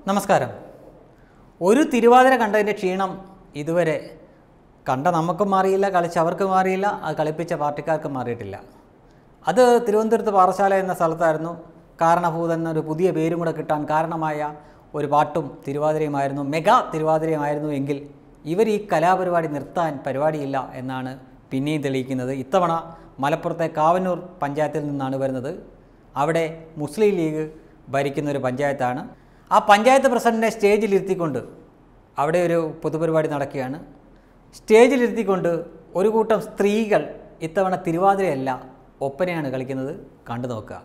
നമസ്കാരം ഒരു തിരുവാതിര കണ്ടതിൻ്റെ ക്ഷീണം ഇതുവരെ കണ്ട നമുക്കും മാറിയില്ല കളിച്ച അവർക്ക് മാറിയില്ല അത് കളിപ്പിച്ച പാർട്ടിക്കാർക്ക് മാറിയിട്ടില്ല അത് തിരുവനന്തപുരത്ത് പാറശാല എന്ന സ്ഥലത്തായിരുന്നു കാരണഭൂതൻ എന്നൊരു പുതിയ പേരും കൂടെ കിട്ടാൻ കാരണമായ ഒരു പാട്ടും തിരുവാതിരയുമായിരുന്നു മെഗാ തിരുവാതിരയുമായിരുന്നു എങ്കിൽ ഇവർ ഈ കലാപരിപാടി നിർത്താൻ പരിപാടിയില്ല എന്നാണ് പിന്നെയും തെളിയിക്കുന്നത് ഇത്തവണ മലപ്പുറത്തെ കാവന്നൂർ പഞ്ചായത്തിൽ നിന്നാണ് വരുന്നത് അവിടെ മുസ്ലിം ലീഗ് ഭരിക്കുന്ന ഒരു പഞ്ചായത്താണ് ആ പഞ്ചായത്ത് പ്രസിഡന്റിനെ സ്റ്റേജിലിരുത്തിക്കൊണ്ട് അവിടെ ഒരു പൊതുപരിപാടി നടക്കുകയാണ് സ്റ്റേജിലിരുത്തിക്കൊണ്ട് ഒരു കൂട്ടം സ്ത്രീകൾ ഇത്തവണ തിരുവാതിരയല്ല ഒപ്പനയാണ് കളിക്കുന്നത് കണ്ടു നോക്കുക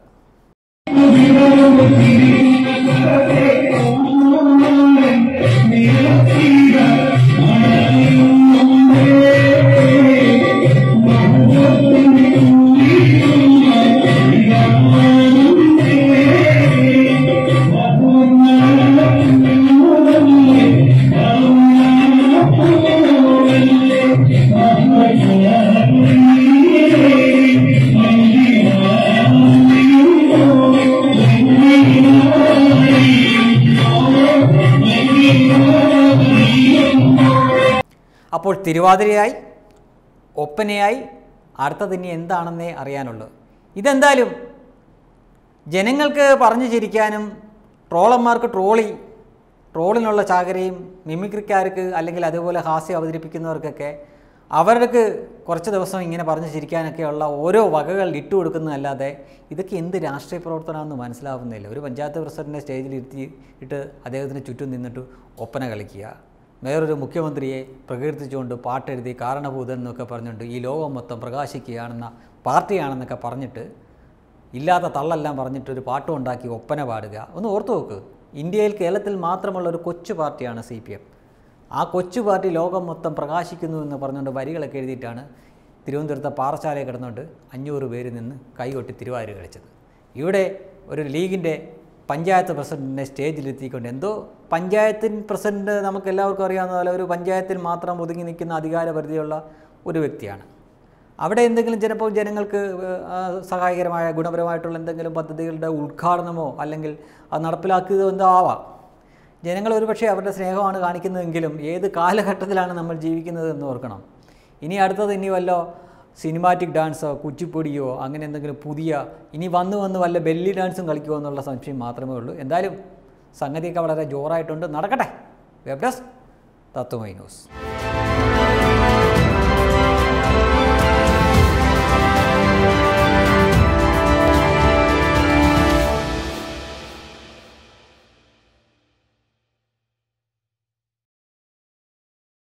അപ്പോൾ തിരുവാതിരയായി ഒപ്പനയായി അടുത്തത് ഇനി എന്താണെന്നേ അറിയാനുള്ളൂ ഇതെന്തായാലും ജനങ്ങൾക്ക് പറഞ്ഞു ചിരിക്കാനും ട്രോളന്മാർക്ക് ട്രോളി ട്രോളിനുള്ള ചാകരയും മിമിക്രിക്കാർക്ക് അല്ലെങ്കിൽ അതുപോലെ ഹാസ്യം അവതരിപ്പിക്കുന്നവർക്കൊക്കെ അവർക്ക് കുറച്ച് ദിവസം ഇങ്ങനെ പറഞ്ഞു ചിരിക്കാനൊക്കെയുള്ള ഓരോ വകകൾ ഇട്ടു കൊടുക്കുന്നതല്ലാതെ ഇതൊക്കെ എന്ത് രാഷ്ട്രീയ പ്രവർത്തനമാണെന്ന് മനസ്സിലാവുന്നില്ല ഒരു പഞ്ചായത്ത് പ്രസിഡന്റിനെ സ്റ്റേജിൽ ഇരുത്തി ഇട്ട് അദ്ദേഹത്തിന് ചുറ്റും നിന്നിട്ട് ഒപ്പന കളിക്കുക വേറൊരു മുഖ്യമന്ത്രിയെ പ്രകീർത്തിച്ചുകൊണ്ട് പാട്ടെഴുതി കാരണഭൂതൻ എന്നൊക്കെ പറഞ്ഞുകൊണ്ട് ഈ ലോകം മൊത്തം പ്രകാശിക്കുകയാണെന്ന പാർട്ടിയാണെന്നൊക്കെ പറഞ്ഞിട്ട് ഇല്ലാത്ത തള്ളെല്ലാം പറഞ്ഞിട്ട് ഒരു പാട്ടും ഉണ്ടാക്കി ഒപ്പന പാടുക ഒന്ന് ഓർത്തു നോക്ക് ഇന്ത്യയിൽ കേരളത്തിൽ മാത്രമുള്ള ഒരു കൊച്ചു പാർട്ടിയാണ് സി പി എം ആ കൊച്ചു പാർട്ടി ലോകം മൊത്തം പ്രകാശിക്കുന്നു എന്ന് പറഞ്ഞുകൊണ്ട് വരികളൊക്കെ എഴുതിയിട്ടാണ് തിരുവനന്തപുരത്തെ പാറശാലയിൽ കിടന്നുകൊണ്ട് അഞ്ഞൂറ് പേര് നിന്ന് കൈകൊട്ടി തിരുവാതിര കളിച്ചത് ഇവിടെ ഒരു ലീഗിൻ്റെ പഞ്ചായത്ത് പ്രസിഡന്റിനെ സ്റ്റേജിലെത്തിക്കൊണ്ട് എന്തോ പഞ്ചായത്തിൻ പ്രസിഡന്റ് നമുക്ക് എല്ലാവർക്കും അറിയാവുന്ന പോലെ ഒരു പഞ്ചായത്തിൽ മാത്രം ഒതുങ്ങി നിൽക്കുന്ന അധികാരപരിധിയുള്ള ഒരു വ്യക്തിയാണ് അവിടെ എന്തെങ്കിലും ചിലപ്പോൾ ജനങ്ങൾക്ക് ആ, സഹായകരമായ ഗുണപരമായിട്ടുള്ള എന്തെങ്കിലും പദ്ധതികളുടെ ഉദ്ഘാടനമോ അല്ലെങ്കിൽ അത് നടപ്പിലാക്കിയതോ എന്തോ ആവാം ജനങ്ങൾ ഒരുപക്ഷെ അവരുടെ സ്നേഹമാണ് കാണിക്കുന്നതെങ്കിലും ഏത് കാലഘട്ടത്തിലാണ് നമ്മൾ ജീവിക്കുന്നത് എന്ന് ഓർക്കണം ഇനി അടുത്തത് ഇനി വല്ലോ സിനിമാറ്റിക് ഡാൻസോ കുച്ചിപ്പൊടിയോ അങ്ങനെ എന്തെങ്കിലും പുതിയ ഇനി വന്ന് വന്ന് വല്ല ബെല്ലി ഡാൻസും കളിക്കുമോ എന്നുള്ള സംശയം മാത്രമേ ഉള്ളൂ എന്തായാലും സംഗതിയൊക്കെ വളരെ ജോറായിട്ടുണ്ട് നടക്കട്ടെ വെബ് ഡെസ്ക് തത്വമൈ ന്യൂസ്